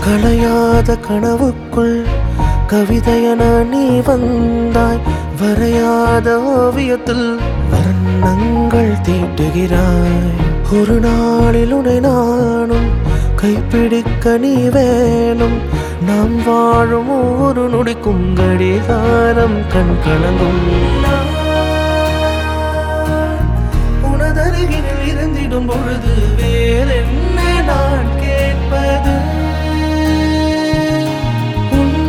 கலையாத கனவுக்குள் கவிதையென நீ வந்தாய் வரையாத ஓவியத்தில் வர்ணங்கள் தீட்டுகிறாய் ஒரு நாளில் உன்னை நானும் கைப்பிடிக்க நீ வேணும் நாம் வாழும் ஒவ்வொரு நொடிக்கும் கடிகாரம் கண் கலங்கும் உனதருகில் இருந்திடும் பொழுது வேறென்ன நான் கேட்பது உன்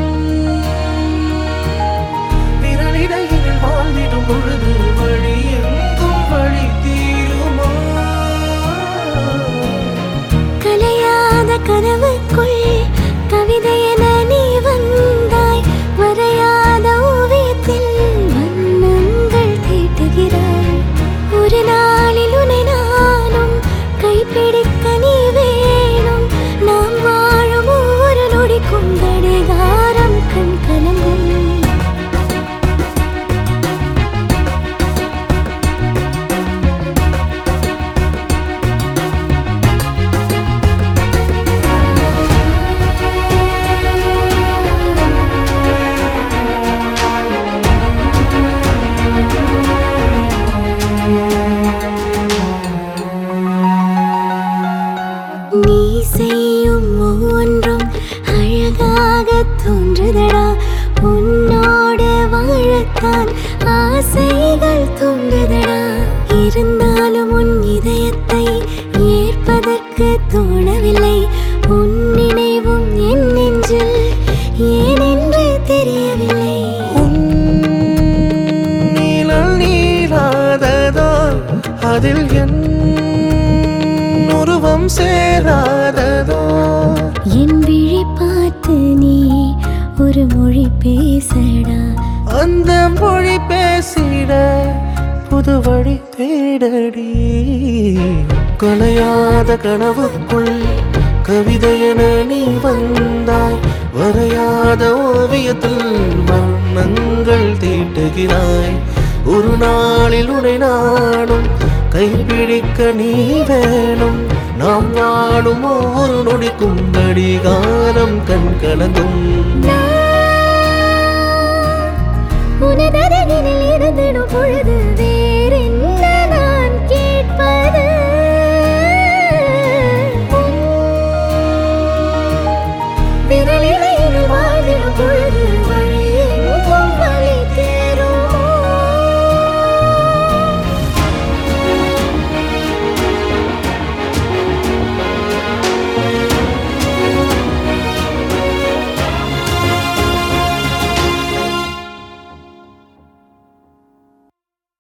விரலிடையில் வாழ்ந்திடும் பொழுது வழி எங்கும் வழி தீருமா கலையாத கனவுக்குள் கவிதையென நீ வந்தாய் வரையாத ஓவியத்தில் வண்ணங்கள் தீட்டுகிறாய் ஒரு நாளில் உன்னை நானும் கைப்பிடிக்க நீ வேணும் நாம் வாழும் ஒவ்வொரு நொடிக்கும் கடிகாரம் கண் கலங்கும் நீ செய்யும் ஒவ்வொன்றும் அழகாக தோன்றுதடா உன்னோடு வாழத்தான் ஆசைகள் தூண்டுதடா இருந்தாலும் உன் இதயத்தை ஏற்பதற்கு தோணவில்லை உன் நினைவும் என் நெஞ்சில் ஏனென்று தெரியவில்லை உன் நீளல் நீளாததோ அதில் என் உருவம் சேராததோ என் விழி பார்த்து நீ ஒரு மொழி பேசடா அந்த மொழி பேசிட புது வழி தேடடி கலையாத கனவுக்குள் கவிதையென நீ வந்தாய் வரையாத ஓவியத்தில் வண்ணங்கள் தீட்டுகிறாய் ஒரு நாளில் உன்னை நானும் கைப்பிடிக்க நீ வேணும் நாம் வாழும் ஒவ்வொரு நொடிக்கும் கடிகாரம் கண் கலங்கும் உனதருகினில் இருந்திடும் பொழுது